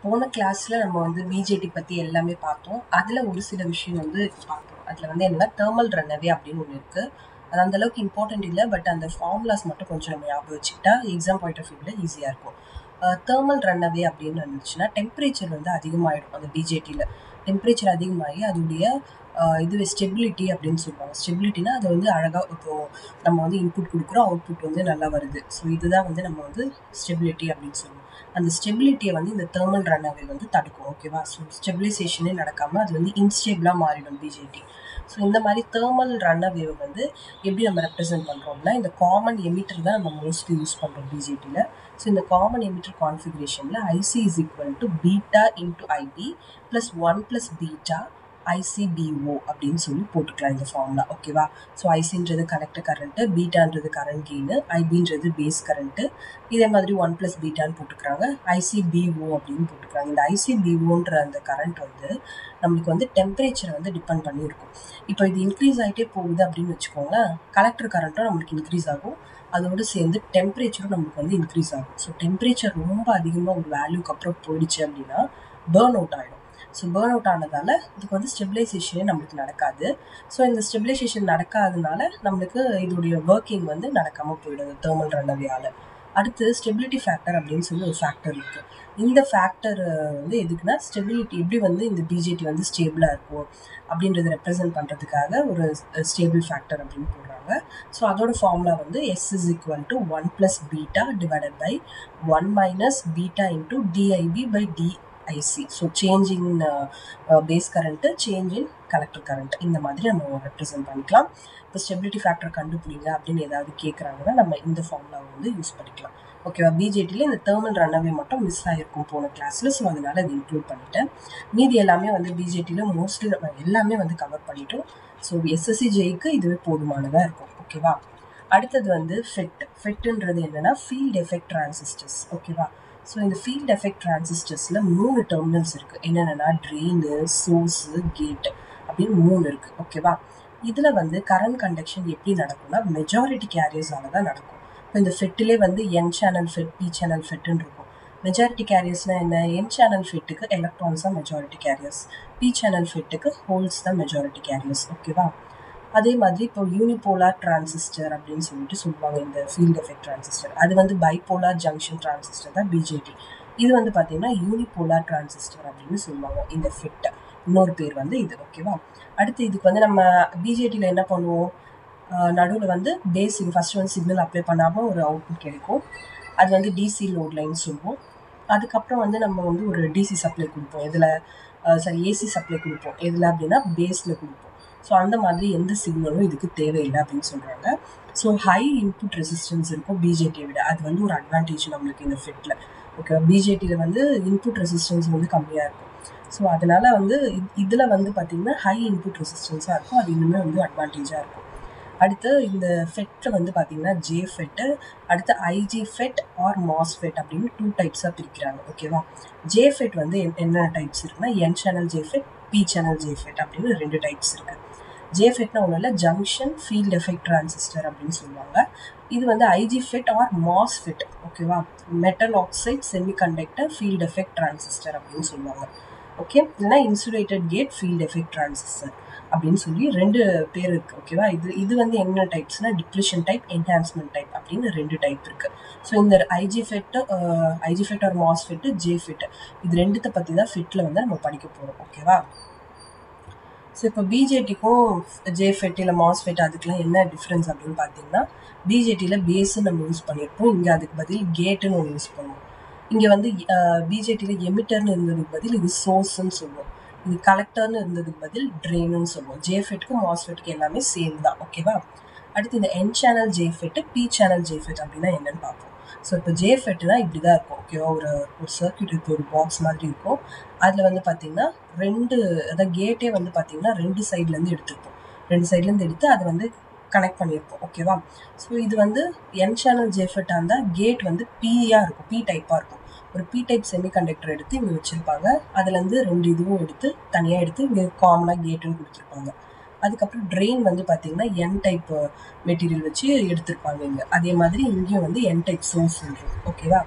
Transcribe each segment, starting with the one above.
போன கிளாஸ்ல நம்ம வந்து பிஜேடி பத்தி எல்லாமே பார்த்தோம் அதுல ஒரு சில விஷயம் வந்து பார்த்தோம் அதுல வந்து என்னன்னா தேர்மல் ரன்னவே அப்படின்னு ஒன்று இருக்கு அது அந்த அளவுக்கு இம்பார்ட்டன்ட் இல்லை பட் அந்த ஃபார்முலாஸ் மட்டும் கொஞ்சம் நம்ம ஞாபகம் வச்சுக்கிட்டா எக்ஸாம் பாயிண்ட் ஆஃப் வியூவில் ஈஸியாக இருக்கும் தேர்மல் ரன்னவே அப்படின்னு இருந்துச்சுன்னா டெம்பரேச்சர் வந்து அதிகமாகிடும் அந்த பிஜேடியில் டெம்பரேச்சர் அதிகமாகி அதோடைய இது ஸ்டெபிலிட்டி அப்படின்னு சொல்லுவாங்க ஸ்டெபிலிட்டினா அது வந்து அழகாக இப்போது நம்ம வந்து இன்புட் கொடுக்குறோம் அவுட்புட் வந்து நல்லா வருது ஸோ இதுதான் வந்து நம்ம வந்து ஸ்டெபிலிட்டி அப்படின்னு சொல்லுவோம் அந்த ஸ்டெபிலிட்டியை வந்து இந்த தேர்மல் ரன்னவே வந்து தடுக்கும் ஓகேவா ஸோ ஸ்டெபிலைசேஷனே நடக்காமல் அது வந்து இன்ஸ்டேபிளாக மாறிடும் பிஜேடி ஸோ இந்த மாதிரி தேர்மல் ரன்னவே வந்து எப்படி நம்ம ரெப்ரசென்ட் பண்ணுறோம்னா இந்த காமன் எமிட்டர் தான் நம்ம மோஸ்ட்லி யூஸ் பண்ணுறோம் பிஜேடியில் ஸோ இந்த காமன் எமிட்டர் கான்ஃபிகரேஷனில் IC is equal to beta into IB plus one plus beta ICBO அப்படின்னு சொல்லி போட்டுக்கலாம் இந்த ஃபார்ம்லாம் ஓகேவா ஸோ ஐசின்றது கலெக்டர் கரண்ட்டு பீட்டான்றது கரண்ட் கெயின் ஐபின்றது பேஸ் கரண்ட்டு இதே மாதிரி ஒன் ப்ளஸ் பீட்டான்னு போட்டுக்கிறாங்க ஐசிபிஓ அப்படின்னு போட்டுக்கிறாங்க இந்த ஐசிபிஓன்ற அந்த கரண்ட் வந்து நம்மளுக்கு வந்து டெம்பரேச்சரை வந்து டிபெண்ட் பண்ணியிருக்கும் இப்போ இது இன்க்ரீஸ் ஆகிட்டே போகுது அப்படின்னு வச்சுக்கோங்களேன் கலெக்டர் கரண்ட்டும் நம்மளுக்கு இன்க்ரீஸ் ஆகும் அதோடு சேர்ந்து டெம்பரேச்சரும் நம்மளுக்கு வந்து இன்க்ரீஸ் ஆகும் ஸோ டெம்பரேச்சர் ரொம்ப அதிகமாக ஒரு வேல்யூக்கு அப்புறம் போயிடுச்சு அப்படின்னா பேர்ன் அவுட் ஆகிடும் ஸோ பேர்ன் அவுட் ஆனதால இதுக்கு வந்து ஸ்டெபிலைசேஷனே நம்மளுக்கு நடக்காது ஸோ இந்த ஸ்டெபிலைசேஷன் நடக்காதனால நம்மளுக்கு இதோடைய ஒர்க்கிங் வந்து நடக்காமல் போயிடும் தேர்மல் ரன்னவியால் அடுத்து ஸ்டெபிலிட்டி ஃபேக்டர் அப்படின்னு சொல்லி ஒரு ஃபேக்டர் இருக்குது இந்த ஃபேக்டர் வந்து எதுக்குன்னா ஸ்டெபிலிட்டி எப்படி வந்து இந்த பிஜேடி வந்து ஸ்டேபிளாக இருக்கும் அப்படின்றத ரெப்ரசென்ட் பண்ணுறதுக்காக ஒரு ஸ்டேபிள் ஃபேக்டர் அப்படின்னு போடுறாங்க ஸோ அதோட ஃபார்முலா வந்து S is equal to one plus beta divided by one minus beta into dIB by d IC so change in base current change in collector current இந்த மாதிரி நம்ம represent பண்ணிக்கலாம் இப்போ stability factor கண்டுபிடிங்க அப்படின்னு ஏதாவது கேட்குறாங்கன்னா நம்ம இந்த ஃபார்முலாவை வந்து யூஸ் பண்ணிக்கலாம் ஓகேவா பிஜேடியில் இந்த தேர்மல் ரன்னவே மட்டும் மிஸ் ஆகிருக்கும் போன கிளாஸில் ஸோ அதனால் அது இன்க்ளூட் பண்ணிட்டேன் மீதி எல்லாமே வந்து பிஜேடியில் மோஸ்ட்லி நம்ம எல்லாமே வந்து கவர் பண்ணிட்டோம் ஸோ எஸ்எஸ்சி ஜெய்க்கு இதுவே போதுமானதாக இருக்கும் ஓகேவா அடுத்தது வந்து ஃபெட் ஃபெட்டுன்றது என்னென்னா ஃபீல்ட் எஃபெக்ட் டிரான்சிஸ்டர்ஸ் ஓகேவா ஸோ இந்த ஃபீல்ட் எஃபெக்ட் டிரான்சிஸ்டர்ஸில் மூணு டெர்மினல்ஸ் இருக்குது என்னென்னா ட்ரெயினு சோர்ஸு கேட்டு அப்படின்னு மூணு இருக்குது ஓகேவா இதில் வந்து கரண்ட் கண்டக்ஷன் எப்படி நடக்கும்னா மெஜாரிட்டி கேரியர்ஸால தான் நடக்கும் இப்போ இந்த ஃபெட்டிலே வந்து N channel FET P channel ஃபெட்டுன்னு இருக்கும் மெஜாரிட்டி கேரியர்ஸ்னால் என்ன என் சேனல் ஃபெட்டுக்கு எலக்ட்ரான்ஸ் தான் மெஜாரிட்டி கேரியர்ஸ் பி சேனல் ஃபெட்டுக்கு ஹோல்ஸ் தான் மெஜாரிட்டி கேரியர்ஸ் ஓகேவா அதே மாதிரி இப்போ யூனிபோலார் டிரான்சிஸ்டர் அப்படின்னு சொல்லிட்டு சொல்லுவாங்க இந்த ஃபீல்ட் எஃபெக்ட் டிரான்சிஸ்டர் அது வந்து பைபோலார் ஜங்ஷன் டிரான்சிஸ்டர் தான் பிஜேடி இது வந்து பார்த்தீங்கன்னா யூனிபோலார் டிரான்சிஸ்டர் அப்படின்னு சொல்லுவாங்க இந்த ஃபிட் இன்னொரு பேர் வந்து இது ஓகேவா அடுத்து இதுக்கு வந்து நம்ம பிஜேடியில் என்ன பண்ணுவோம் நடுவில் வந்து பேசிக் ஃபஸ்ட்டு வந்து சிக்னல் அப்ளை பண்ணாமல் ஒரு அவுட்புட் கிடைக்கும் அது வந்து டிசி லோட் லைன் சொல்லுவோம் அதுக்கப்புறம் வந்து நம்ம வந்து ஒரு டிசி சப்ளை கொடுப்போம் இதில் சாரி ஏசி சப்ளை கொடுப்போம் எதில் அப்படின்னா பேஸில் கொடுப்போம் ஸோ அந்த மாதிரி எந்த சிக்னலும் இதுக்கு தேவையில்லை அப்படின்னு சொல்கிறாங்க ஸோ ஹை இன்புட் ரெசிஸ்டன்ஸ் இருக்கும் பிஜேடியை விட அது வந்து ஒரு அட்வான்டேஜ் நம்மளுக்கு இந்த ஃபிட்டில் ஓகே பிஜேடியில் வந்து இன்புட் ரெசிஸ்டன்ஸ் வந்து கம்மியாக இருக்கும் ஸோ அதனால் வந்து இதில் வந்து பார்த்திங்கன்னா ஹை இன்புட் ரெசிஸ்டன்ஸாக இருக்கும் அது இன்னுமே வந்து அட்வான்டேஜாக இருக்கும் அடுத்து இந்த ஃபெட்டில் வந்து பார்த்திங்கன்னா ஜே ஃபெட்டு அடுத்து IGFET or MOSFET அப்படின்னு டூ டைப்ஸாக பிரிக்கிறாங்க ஓகேவா ஜே ஃபெட் வந்து என்னென்ன டைப்ஸ் இருக்குன்னா N channel JFET P channel JFET அப்படின்னு ரெண்டு டைப்ஸ் இருக்குது ஜேஃபெட்னா ஒன்றும் இல்லை ஜங்ஷன் ஃபீல்ட் எஃபெக்ட் டிரான்சிஸ்டர் அப்படின்னு சொல்லுவாங்க இது வந்து IGFET or MOSFET ஓகேவா metal oxide semiconductor field effect transistor அப்படின்னு சொல்லுவாங்க ஓகே இல்லைனா insulated gate field effect transistor அப்படின்னு சொல்லி ரெண்டு பேர் இருக்குது ஓகேவா இது இது வந்து என்ன டைப்ஸ்னால் டிப்ளிஷன் டைப் என்ஹான்ஸ்மெண்ட் டைப் அப்படின்னு ரெண்டு டைப் இருக்குது ஸோ இந்த IGFET IGFET or MOSFET JFET இது ரெண்டுத்தை பற்றி தான் ஃபிட்டில் வந்து நம்ம படிக்க போகிறோம் ஓகேவா ஸோ இப்போ பிஜேடிக்கும் ஜேஃபெட் இல்லை மாஸ்ஃபெட் அதுக்கெலாம் என்ன டிஃப்ரென்ஸ் அப்படின்னு பார்த்தீங்கன்னா பிஜேடியில் பேஸுன்னு நம்ம யூஸ் பண்ணியிருப்போம் இங்கே அதுக்கு பதில் கேட்டுன்னு ஒன்று யூஸ் பண்ணுவோம் இங்கே வந்து பிஜேடியில் எமிட்டர்னு இருந்ததுக்கு பதில் இது சோர்ஸ்ன்னு சொல்லுவோம் இது கலெக்டர்னு இருந்ததுக்கு பதில் ட்ரெயின்னு சொல்லுவோம் ஜேஃபெட்டுக்கும் மாஸ்ஃபெட்டுக்கு எல்லாமே சேம் தான் ஓகேவா அடுத்து இந்த N channel JFET P channel JFET அப்படின்னா என்னன்னு பார்ப்போம் ஸோ இப்போ ஜேஃபெட்னா இப்படி தான் இருக்கும் ஓகேவா ஒரு ஒரு சர்க்கியூட் இப்போ ஒரு பாக்ஸ் மாதிரி இருக்கும் அதில் வந்து பார்த்தீங்கன்னா ரெண்டு அதாவது கேட்டே வந்து பார்த்தீங்கன்னா ரெண்டு சைட்லேருந்து எடுத்துருப்போம் ரெண்டு சைட்லேருந்து எடுத்து அதை வந்து கனெக்ட் பண்ணியிருப்போம் ஓகேவா ஸோ இது வந்து என் சேனல் ஜேஃபெட்டாக இருந்தால் கேட் வந்து பியாக இருக்கும் பி டைப்பாக இருக்கும் ஒரு பி டைப் செமிகண்டக்டர் எடுத்து இங்கே வச்சுருப்பாங்க அதுலேருந்து ரெண்டு இதுவும் எடுத்து தனியாக எடுத்து இங்கே காமனாக கேட்டுன்னு கொடுத்துருப்பாங்க அதுக்கப்புறம் ட்ரெயின் வந்து பார்த்தீங்கன்னா என் டைப் மெட்டீரியல் வச்சு எடுத்திருப்பாங்க இங்கே அதே மாதிரி இங்கேயும் வந்து என் டைப் சோர்ஸ் ஓகேவா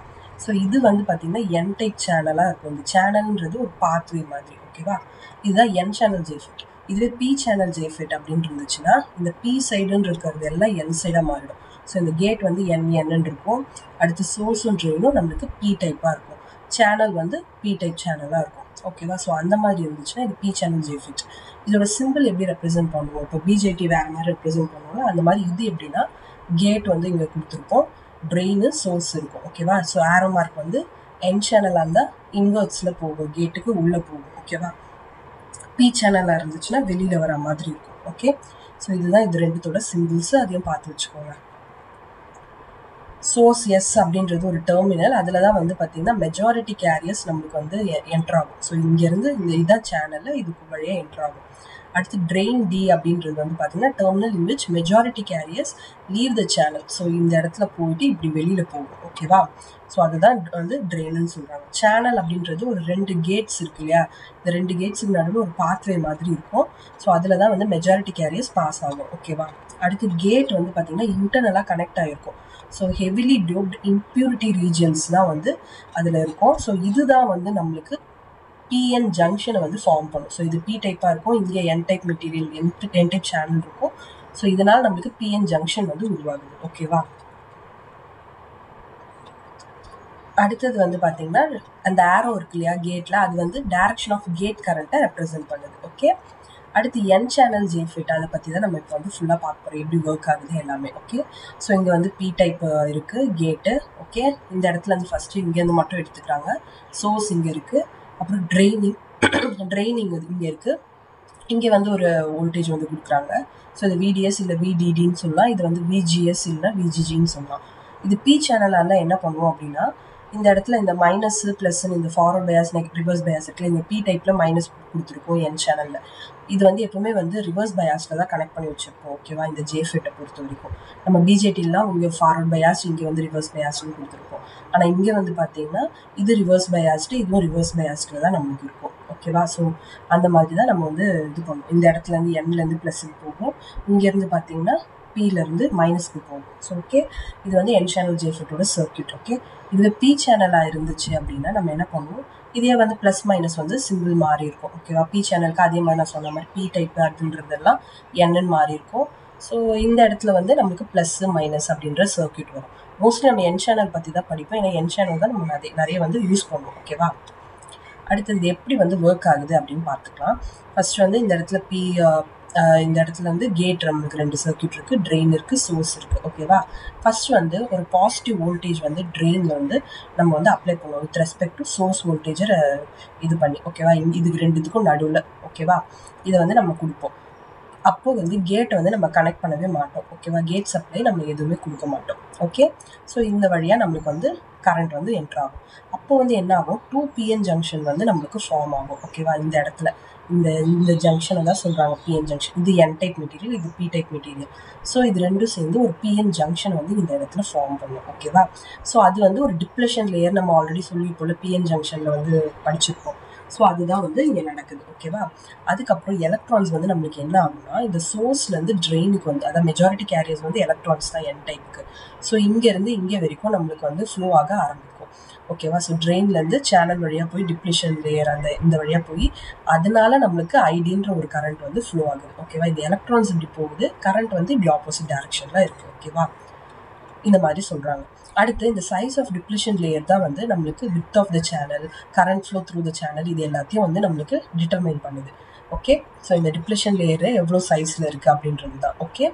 ஸோ இது வந்து பார்த்தீங்கன்னா என் டைப் சேனலாக இருக்கும் இந்த சேனல்ன்றது ஒரு பாத்வே மாதிரி ஓகேவா இதுதான் என் சேனல் ஜேஃபிட் இதுவே பி சேனல் ஜேஃபிட் அப்படின்னு இருந்துச்சுன்னா இந்த பி சைடுன்னு இருக்கிறது எல்லாம் என் சைடாக மாறிடும் ஸோ இந்த கேட் வந்து என் என்னன்னு இருக்கும் அடுத்து சோர்ஸும் ட்ரெயினும் நம்மளுக்கு பி டைப்பாக இருக்கும் சேனல் வந்து பி டைப் சேனலாக இருக்கும் ஓகேவா ஸோ அந்த மாதிரி இருந்துச்சுன்னா இது பி சேனல் ஜேஃபிட் இதோட சிம்பிள் எப்படி ரெப்ரசென்ட் பண்ணுவோம் இப்போ பிஜேடி வேறு மாதிரி ரெப்ரசென்ட் பண்ணுவோம் அந்த மாதிரி இது எப்படின்னா கேட் வந்து இங்கே கொடுத்துருப்போம் ட்ரெயின் சோர்ஸ் இருக்கும் ஓகேவா ஸோ ஆரோ மார்க் வந்து என் சேனலாக இருந்தால் இன்வெர்ட்ஸில் போகும் கேட்டுக்கு உள்ளே போகும் ஓகேவா பி சேனலாக இருந்துச்சுன்னா வெளியில் வர மாதிரி இருக்கும் ஓகே ஸோ இதுதான் இது ரெண்டுத்தோட சிம்பிள்ஸ் அதையும் பார்த்து வச்சுக்கோங்க சோர்ஸ் எஸ் அப்படின்றது ஒரு டெர்மினல் அதில் தான் வந்து பார்த்தீங்கன்னா மெஜாரிட்டி கேரியர்ஸ் நம்மளுக்கு வந்து என்ட்ரு ஆகும் ஸோ இங்கேருந்து இந்த இதான் சேனலில் இதுக்கு வழியாக என்ட்ரு ஆகும் அடுத்து ட்ரெயின் டி அப்படின்றது வந்து பார்த்தீங்கன்னா terminal in which majority carriers leave the channel so இந்த இடத்துல போயிட்டு இப்படி வெளியில் போகும் ஓகேவா ஸோ அதுதான் வந்து ட்ரெயின்னு சொல்கிறாங்க சேனல் அப்படின்றது ஒரு ரெண்டு கேட்ஸ் இருக்கு இல்லையா இந்த ரெண்டு கேட்ஸுக்கு நடுவில் ஒரு பாத்வே மாதிரி இருக்கும் ஸோ அதில் தான் வந்து மெஜாரிட்டி கேரியர்ஸ் பாஸ் ஆகும் ஓகேவா அடுத்து கேட் வந்து பார்த்தீங்கன்னா இன்டர்னலாக கனெக்ட் ஆகிருக்கும் so heavily doped impurity regions தான் வந்து அதில் இருக்கும் ஸோ இதுதான் வந்து நம்மளுக்கு பிஎன் ஜங்ஷனை வந்து ஃபார்ம் பண்ணும் ஸோ இது பி டைப்பாக இருக்கும் இங்கே N type material N N type channel இருக்கும் ஸோ இதனால் நம்மளுக்கு பிஎன் ஜங்ஷன் வந்து உருவாகுது ஓகேவா அடுத்தது வந்து பார்த்தீங்கன்னா அந்த ஆரோ இருக்கு இல்லையா கேட்டில் அது வந்து டைரக்ஷன் ஆஃப் கேட் கரண்ட்டை ரெப்ரசென்ட் பண்ணுது ஓகே அடுத்து என் சேனல் ஜேஃபிட் அதை பற்றி தான் நம்ம இப்போ வந்து ஃபுல்லாக பார்க்க போகிறோம் எப்படி ஒர்க் ஆகுது எல்லாமே ஓகே ஸோ இங்கே வந்து பி டைப் இருக்குது கேட்டு ஓகே இந்த இடத்துல வந்து ஃபஸ்ட்டு இங்கேருந்து மட்டும் எடுத்துக்கிறாங்க சோர்ஸ் இங்கே இருக்குது அப்புறம் ட்ரைனிங் ட்ரைனிங் இங்கே இருக்குது இங்கே வந்து ஒரு வோல்டேஜ் வந்து கொடுக்குறாங்க ஸோ இது விடிஎஸ் இல்லை விடிடின்னு சொல்லலாம் இது வந்து விஜிஎஸ் இல்லை விஜிஜின்னு சொல்லலாம் இது பி சேனலால் என்ன பண்ணுவோம் அப்படின்னா இந்த இடத்துல இந்த மைனஸ் ப்ளஸ்ன்னு இந்த forward bias neg reverse bias இருக்குல்ல இந்த பி டைப்பில் மைனஸ் கொடுத்துருக்கோம் என் சேனலில் இது வந்து எப்பவுமே வந்து ரிவர்ஸ் பயாஸில் தான் கனெக்ட் பண்ணி வச்சுருக்கோம் ஓகேவா இந்த ஜேஃபிட்டை பொறுத்த வரைக்கும் நம்ம பிஜேடிலாம் இங்கே ஃபார்வர்ட் பயாஸ் இங்கே வந்து ரிவர்ஸ் பயாஸ்னு கொடுத்துருக்கோம் ஆனால் இங்கே வந்து பார்த்தீங்கன்னா இது ரிவர்ஸ் பயாஸ்டு இதுவும் ரிவர்ஸ் பயாஸ்டில் தான் நம்மளுக்கு இருக்கும் ஓகேவா ஸோ அந்த மாதிரி தான் நம்ம வந்து இது பண்ணுவோம் இந்த இடத்துலேருந்து எண்லேருந்து ப்ளஸ்ஸுக்கு போகும் இங்கேருந்து பார்த்தீங்கன்னா பியிலேருந்து மைனஸ்க்கு போகும் ஸோ ஓகே இது வந்து என் சேனல் ஜேஃபிட்டோட சர்க்கியூட் ஓகே இதில் பி சேனலாக இருந்துச்சு அப்படின்னா நம்ம என்ன பண்ணுவோம் இதே வந்து ப்ளஸ் மைனஸ் வந்து சிம்பிள் மாறி இருக்கும் ஓகேவா பி சேனலுக்கு அதே மாதிரி நான் சொன்ன மாதிரி பி டைப் அப்படின்றதெல்லாம் என்னன்னு மாறி இருக்கும் ஸோ இந்த இடத்துல வந்து நமக்கு ப்ளஸ் மைனஸ் அப்படின்ற சர்க்கியூட் வரும் மோஸ்ட்லி நம்ம என் சேனல் பற்றி தான் படிப்போம் ஏன்னா என் சேனல் தான் நம்ம நிறைய நிறைய வந்து யூஸ் பண்ணுவோம் ஓகேவா அடுத்தது இது எப்படி வந்து ஒர்க் ஆகுது அப்படின்னு பார்த்துக்கலாம் ஃபர்ஸ்ட் வந்து இந்த இடத்துல பி இந்த இடத்துல வந்து கேட் நம்மளுக்கு ரெண்டு சர்க்கியூட் இருக்குது ட்ரெயின் இருக்குது சோர்ஸ் இருக்குது ஓகேவா ஃபர்ஸ்ட் வந்து ஒரு பாசிட்டிவ் வோல்டேஜ் வந்து ட்ரெயினில் வந்து நம்ம வந்து அப்ளை பண்ணுவோம் வித் ரெஸ்பெக்ட் டு சோர்ஸ் வோல்டேஜை இது பண்ணி ஓகேவா இதுக்கு ரெண்டுத்துக்கும் நடுவில் ஓகேவா இதை வந்து நம்ம கொடுப்போம் அப்போ வந்து கேட்டை வந்து நம்ம கனெக்ட் பண்ணவே மாட்டோம் ஓகேவா கேட் சப்ளை நம்ம எதுவுமே கொடுக்க மாட்டோம் ஓகே ஸோ இந்த வழியாக நம்மளுக்கு வந்து கரண்ட் வந்து என்ட்ரு ஆகும் அப்போ வந்து என்ன ஆகும் டூ பிஎன் ஜங்ஷன் வந்து நம்மளுக்கு ஃபார்ம் ஆகும் ஓகேவா இந்த இடத்துல இந்த இந்த ஜங்ஷனை தான் சொல்கிறாங்க பிஎன் ஜங்ஷன் இது என் டைப் மெட்டீரியல் இது பி டைப் மெட்டீரியல் ஸோ இது ரெண்டும் சேர்ந்து ஒரு பிஎன் ஜங்ஷன் வந்து இந்த இடத்துல ஃபார்ம் பண்ணும் ஓகேவா ஸோ அது வந்து ஒரு டிப்ளஷன் லேயர் நம்ம ஆல்ரெடி சொல்லியிருப்போம்ல பிஎன் ஜங்ஷனில் வந்து படிச்சிருப்போம் ஸோ அதுதான் வந்து இங்கே நடக்குது ஓகேவா அதுக்கப்புறம் எலக்ட்ரான்ஸ் வந்து நம்மளுக்கு என்ன ஆகும்னா இந்த சோர்ஸ்லேருந்து ட்ரெயினுக்கு வந்து அதாவது மெஜாரிட்டி கேரியர்ஸ் வந்து எலக்ட்ரான்ஸ் தான் என் டைப்புக்கு ஸோ இங்கேருந்து இங்கே வரைக்கும் நம்மளுக்கு வந்து ஃப்ளோ ஆக ஆரம்பிக்கும் ஓகேவா ஸோ ட்ரெயின்லேருந்து சேனல் வழியாக போய் டிப்ளிஷன் லேயர் அந்த இந்த வழியாக போய் அதனால நம்மளுக்கு ஐடின்ற ஒரு கரண்ட் வந்து ஃப்ளோ ஆகுது ஓகேவா இந்த எலக்ட்ரான்ஸ் இப்படி போகுது கரண்ட் வந்து இப்படி ஆப்போசிட் டைரக்ஷனில் இருக்குது ஓகேவா இந்த மாதிரி சொல்கிறாங்க அடுத்து இந்த சைஸ் ஆஃப் டிப்ளிஷன் லேயர் தான் வந்து நம்மளுக்கு width of the channel current flow through the channel இது எல்லாத்தையும் வந்து நம்மளுக்கு டிட்டர்மைன் பண்ணுது ஓகே ஸோ இந்த டிப்ளிஷன் லேயரு எவ்வளோ சைஸில் இருக்குது அப்படின்றது தான் ஓகே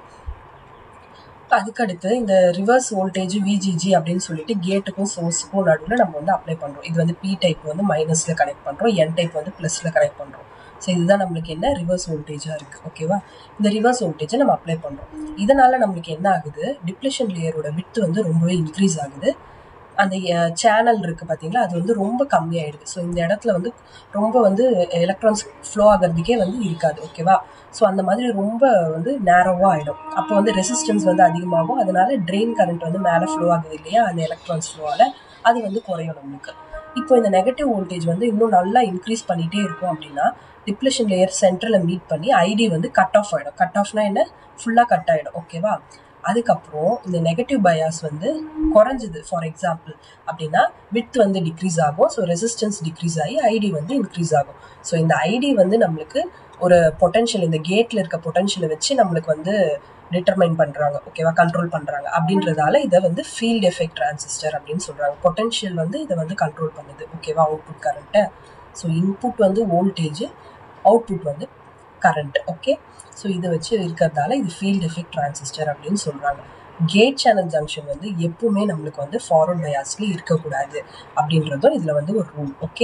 அதுக்கடுத்து இந்த ரிவர்ஸ் வோல்டேஜ் விஜிஜி அப்படின்னு சொல்லிட்டு கேட்டுக்கும் சோர்ஸுக்கும் நடுவில் நம்ம வந்து அப்ளை பண்ணுறோம் இது வந்து பி டைப் வந்து மைனஸில் கனெக்ட் பண்ணுறோம் என் டைப் வந்து ப்ளஸில் கனெக்ட் பண்ணுறோம் ஸோ இதுதான் நம்மளுக்கு என்ன ரிவர்ஸ் வோல்டேஜாக இருக்குது ஓகேவா இந்த ரிவர்ஸ் வோல்டேஜை நம்ம அப்ளை பண்ணுறோம் இதனால் நம்மளுக்கு என்ன ஆகுது டிப்ளேஷன் லேயரோட வித்து வந்து ரொம்பவே இன்க்ரீஸ் ஆகுது அந்த சேனல் இருக்குது பார்த்தீங்களா அது வந்து ரொம்ப கம்மியாயிடுது ஸோ இந்த இடத்துல வந்து ரொம்ப வந்து எலக்ட்ரான்ஸ் ஃப்ளோ ஆகிறதுக்கே வந்து இருக்காது ஓகேவா ஸோ அந்த மாதிரி ரொம்ப வந்து நேரோவாக ஆகிடும் அப்போ வந்து ரெசிஸ்டன்ஸ் வந்து அதிகமாகும் அதனால ட்ரெயின் கரண்ட் வந்து மேலே ஃப்ளோ ஆகுது இல்லையா அந்த எலக்ட்ரான்ஸ் ஃப்ளோவால் அது வந்து குறையும் நம்மளுக்கு இப்போ இந்த நெகட்டிவ் வோல்டேஜ் வந்து இன்னும் நல்லா இன்க்ரீஸ் பண்ணிகிட்டே இருக்கும் அப்படின்னா டிப்ளேஷன் லேயர் சென்டரில் மீட் பண்ணி ஐடி வந்து கட் ஆஃப் ஆகிடும் கட் ஆஃப்னா என்ன ஃபுல்லாக கட் ஆகிடும் ஓகேவா அதுக்கப்புறம் இந்த நெகட்டிவ் பயாஸ் வந்து குறைஞ்சிது ஃபார் எக்ஸாம்பிள் அப்படின்னா வித் வந்து டிக்ரீஸ் ஆகும் ஸோ ரெசிஸ்டன்ஸ் டிக்ரீஸ் ஆகி ஐடி வந்து இன்க்ரீஸ் ஆகும் ஸோ இந்த ஐடி வந்து நம்மளுக்கு ஒரு பொட்டன்ஷியல் இந்த கேட்டில் இருக்க பொட்டன்ஷியலை வச்சு நம்மளுக்கு வந்து டிட்டர்மைன் பண்ணுறாங்க ஓகேவா கண்ட்ரோல் பண்ணுறாங்க அப்படின்றதால இதை வந்து ஃபீல்ட் எஃபெக்ட் டிரான்சிஸ்டர் அப்படின்னு சொல்கிறாங்க பொட்டன்ஷியல் வந்து இதை வந்து கண்ட்ரோல் பண்ணுது ஓகேவா அவுட்புட் கரண்ட்டை ஸோ இன்புட் வந்து வோல்டேஜ் அவுட்புட் வந்து கரண்ட் ஓகே ஸோ இதை வச்சு இருக்கிறதால இது ஃபீல்ட் எஃபெக்ட் டிரான்சிஸ்டர் அப்படின்னு சொல்கிறாங்க கேட் சேனல் ஜங்ஷன் வந்து எப்பவுமே நம்மளுக்கு வந்து ஃபார்வர்ட் பயாஸ்ல இருக்கக்கூடாது அப்படின்றதும் இதில் வந்து ஒரு ரூல் ஓகே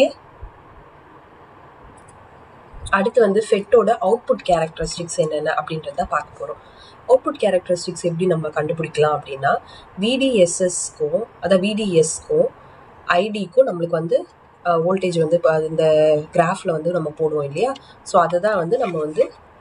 அடுத்து வந்து ஃபெட்டோட அவுட்புட் கேரக்டரிஸ்டிக்ஸ் என்னென்ன அப்படின்றத பார்க்க போகிறோம் அவுட்புட் கேரக்டரிஸ்டிக்ஸ் எப்படி நம்ம கண்டுபிடிக்கலாம் அப்படின்னா விடிஎஸ்எஸ்க்கும் அதாவது விடிஎஸ்க்கும் ஐடிக்கும் நம்மளுக்கு வந்து வோல்டேஜ் வந்து இப்போ இந்த கிராஃபில் வந்து நம்ம போடுவோம் இல்லையா ஸோ அதை தான் வந்து நம்ம வந்து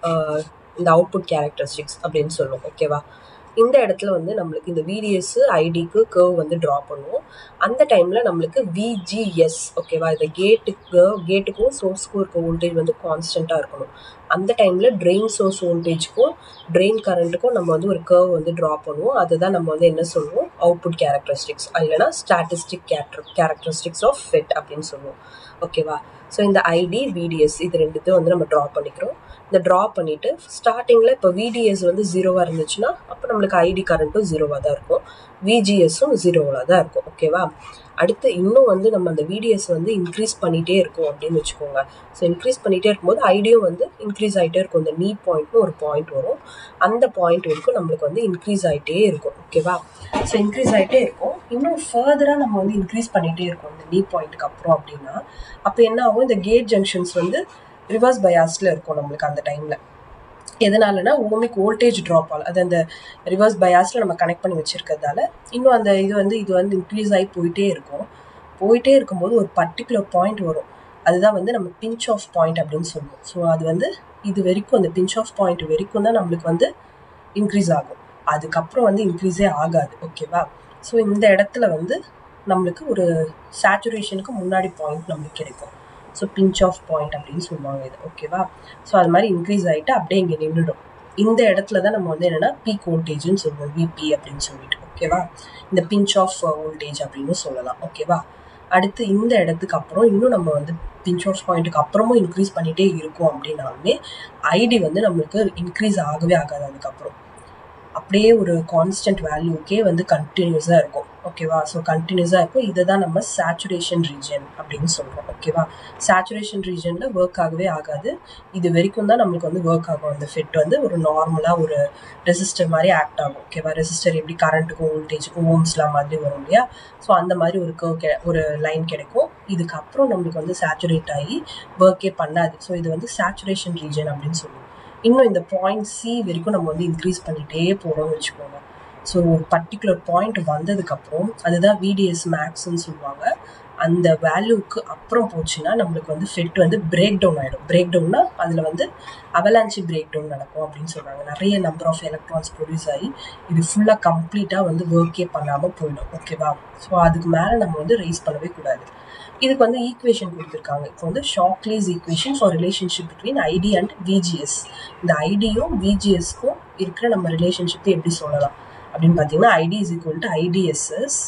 இந்த அவுட்புட் கேரக்டரிஸ்டிக்ஸ் அப்படின்னு சொல்லுவோம் ஓகேவா இந்த இடத்துல வந்து நம்மளுக்கு இந்த விடிஎஸ் ஐடிக்கு கர்வ் வந்து ட்ரா பண்ணுவோம் அந்த டைமில் நம்மளுக்கு விஜிஎஸ் ஓகேவா இந்த கேட்டுக்கு கேட்டுக்கும் சோர்ஸ்க்கும் இருக்க வோல்டேஜ் வந்து கான்ஸ்டண்ட்டாக இருக்கணும் அந்த டைமில் ட்ரெயின் சோர்ஸ் வோல்டேஜ்க்கும் ட்ரெயின் கரண்ட்டுக்கும் நம்ம வந்து ஒரு கர்வ் வந்து ட்ரா பண்ணுவோம் அதுதான் நம்ம வந்து என்ன சொல்லுவோம் அவுட்புட் கேரக்டரிஸ்டிக்ஸ் இல்லைனா statistic character characteristics of FET அப்படின்னு சொல்லுவோம் ஓகேவா ஸோ இந்த ஐடி விடிஎஸ் இது ரெண்டுத்தையும் வந்து நம்ம ட்ரா பண்ணிக்கிறோம் இந்த ட்ரா பண்ணிவிட்டு ஸ்டார்டிங்கில் இப்போ விடிஎஸ் வந்து ஜீரோவாக இருந்துச்சுன்னா அப்போ நம்மளுக்கு ஐடி கரண்ட்டும் ஜீரோவாக தான் இருக்கும் விஜிஎஸும் ஜீரோவாக தான் இருக்கும் ஓகேவா அடுத்து இன்னும் வந்து நம்ம அந்த விடிஎஸ் வந்து இன்க்ரீஸ் பண்ணிகிட்டே இருக்கும் அப்படின்னு வச்சுக்கோங்க ஸோ இன்க்ரீஸ் பண்ணிகிட்டே இருக்கும்போது ஐடியும் வந்து இன்க்ரீஸ் ஆகிட்டே இருக்கும் இந்த நீ பாயிண்ட்னு ஒரு பாயிண்ட் வரும் அந்த பாயிண்ட் வரைக்கும் நம்மளுக்கு வந்து இன்க்ரீஸ் ஆகிட்டே இருக்கும் ஓகேவா ஸோ இன்க்ரீஸ் ஆகிட்டே இருக்கும் இன்னும் ஃபர்தராக நம்ம வந்து இன்க்ரீஸ் பண்ணிகிட்டே இருக்கோம் இந்த நீ பாயிண்ட்டுக்கு அப்புறம் அப்படின்னா அப்போ என்ன ஆகும் இந்த கேட் ஜங்ஷன்ஸ் வந்து ரிவர்ஸ் பயாஸில் இருக்கும் நம்மளுக்கு அந்த டைமில் எதனாலனா ஓமிக் வோல்டேஜ் ட்ராப் ஆகும் அது அந்த ரிவர்ஸ் பயாஸில் நம்ம கனெக்ட் பண்ணி வச்சுருக்கிறதால இன்னும் அந்த இது வந்து இது வந்து இன்க்ரீஸ் ஆகி போயிட்டே இருக்கும் போயிட்டே இருக்கும்போது ஒரு பர்டிகுலர் பாயிண்ட் வரும் அதுதான் வந்து நம்ம பிஞ்ச் ஆஃப் பாயிண்ட் அப்படின்னு சொல்லுவோம் ஸோ அது வந்து இது வரைக்கும் அந்த பிஞ்ச் ஆஃப் பாயிண்ட் வரைக்கும் தான் நம்மளுக்கு வந்து இன்க்ரீஸ் ஆகும் அதுக்கப்புறம் வந்து இன்க்ரீஸே ஆகாது ஓகேவா ஸோ இந்த இடத்துல வந்து நம்மளுக்கு ஒரு சேச்சுரேஷனுக்கு முன்னாடி பாயிண்ட் நம்மளுக்கு கிடைக்கும் ஸோ பிஞ்ச் ஆஃப் பாயிண்ட் அப்படின்னு சொல்லுவாங்க இது ஓகேவா ஸோ அது மாதிரி இன்க்ரீஸ் ஆகிட்டு அப்படியே இங்கே நின்றுடும் இந்த இடத்துல தான் நம்ம வந்து என்னென்னா பீக் வோல்டேஜ்னு சொல்லுவோம் விபி அப்படின்னு சொல்லிட்டு ஓகேவா இந்த பிஞ்ச் ஆஃப் வோல்டேஜ் அப்படின்னு சொல்லலாம் ஓகேவா அடுத்து இந்த இடத்துக்கு அப்புறம் இன்னும் நம்ம வந்து பிஞ்ச் ஆஃப் பாயிண்ட்டுக்கு அப்புறமும் இன்க்ரீஸ் பண்ணிகிட்டே இருக்கோம் அப்படின்னாலுமே ஐடி வந்து நம்மளுக்கு இன்க்ரீஸ் ஆகவே ஆகாது அதுக்கப்புறம் அப்படியே ஒரு கான்ஸ்டன்ட் வேல்யூக்கே வந்து கண்டினியூஸாக இருக்கும் ஓகேவா ஸோ கண்டினியூஸாக இருக்கும் இதை தான் நம்ம சேச்சுரேஷன் ரீஜன் அப்படின்னு சொல்கிறோம் ஓகேவா சேச்சுரேஷன் ரீஜனில் ஒர்க் ஆகவே ஆகாது இது வரைக்கும் தான் நம்மளுக்கு வந்து ஒர்க் ஆகும் அந்த ஃபிட் வந்து ஒரு நார்மலாக ஒரு ரெசிஸ்டர் மாதிரி ஆக்ட் ஆகும் ஓகேவா ரெசிஸ்டர் எப்படி கரண்ட்டுக்கும் வோல்டேஜுக்கும் ஓம்ஸ்லாம் மாதிரி வரும் இல்லையா ஸோ அந்த மாதிரி ஒரு கர்வ் கெ ஒரு லைன் கிடைக்கும் இதுக்கப்புறம் நம்மளுக்கு வந்து சேச்சுரேட் ஆகி ஒர்க்கே பண்ணாது ஸோ இது வந்து சேச்சுரேஷன் ரீஜன் அப்படின்னு சொல்லுவோம் இன்னும் இந்த பாயிண்ட் சி வரைக்கும் நம்ம வந்து இன்க்ரீஸ் பண்ணிகிட்டே போகிறோம்னு வச்சுக்கோங்க ஸோ ஒரு பர்டிகுலர் பாயிண்ட் வந்ததுக்கப்புறம் அதுதான் விடிஎஸ் மேக்ஸ்ன்னு சொல்லுவாங்க அந்த வேல்யூக்கு அப்புறம் போச்சுன்னா நம்மளுக்கு வந்து ஃபிட் வந்து பிரேக் டவுன் ஆகிடும் பிரேக் டவுன்னா அதில் வந்து அவலான்ச்சி பிரேக் டவுன் நடக்கும் அப்படின்னு சொல்கிறாங்க நிறைய நம்பர் ஆஃப் எலக்ட்ரான்ஸ் ப்ரொடியூஸ் ஆகி இது ஃபுல்லாக கம்ப்ளீட்டாக வந்து ஒர்க்கே பண்ணாமல் போயிடும் ஓகேவா ஸோ அதுக்கு மேலே நம்ம வந்து ரைஸ் பண்ணவே கூடாது இதுக்கு வந்து ஈக்குவேஷன் கொடுத்துருக்காங்க இப்போ வந்து Shockley's equation for relationship between ID and VGS இந்த ஐடியும் விஜிஎஸ்க்கும் இருக்கிற நம்ம ரிலேஷன்ஷிப்பை எப்படி சொல்லலாம் அப்படின்னு பார்த்தீங்கன்னா ID is equal to IDSS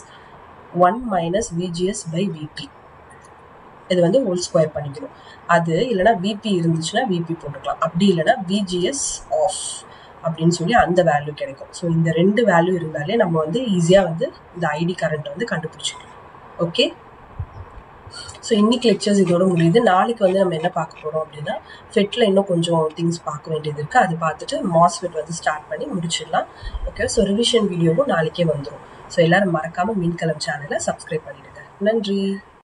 one minus VGS by VP இது வந்து ஹோல் ஸ்கொயர் பண்ணிக்கணும் அது இல்லைனா விபி இருந்துச்சுன்னா விபி போட்டுக்கலாம் அப்படி இல்லைனா விஜிஎஸ் ஆஃப் அப்படின்னு சொல்லி அந்த வேல்யூ கிடைக்கும் ஸோ இந்த ரெண்டு வேல்யூ இருந்தாலே நம்ம வந்து ஈஸியாக வந்து இந்த ஐடி கரண்ட்டை வந்து கண்டுபிடிச்சிக்கலாம் ஓகே ஸோ இன்னைக்கு லெக்சர்ஸ் இதோட முடியுது நாளைக்கு வந்து நம்ம என்ன பார்க்க போகிறோம் அப்படின்னா ஃபெட்டில் இன்னும் கொஞ்சம் திங்ஸ் பார்க்க வேண்டியது இருக்குது அது பார்த்துட்டு மாஸ்ஃபெட் வந்து ஸ்டார்ட் பண்ணி முடிச்சிடலாம் ஓகே ஸோ ரிவிஷன் வீடியோவும் நாளைக்கே வந்துடும் ஸோ எல்லோரும் மறக்காமல் மீன்கலம் சேனலை சப்ஸ்கிரைப் பண்ணிடுங்க நன்றி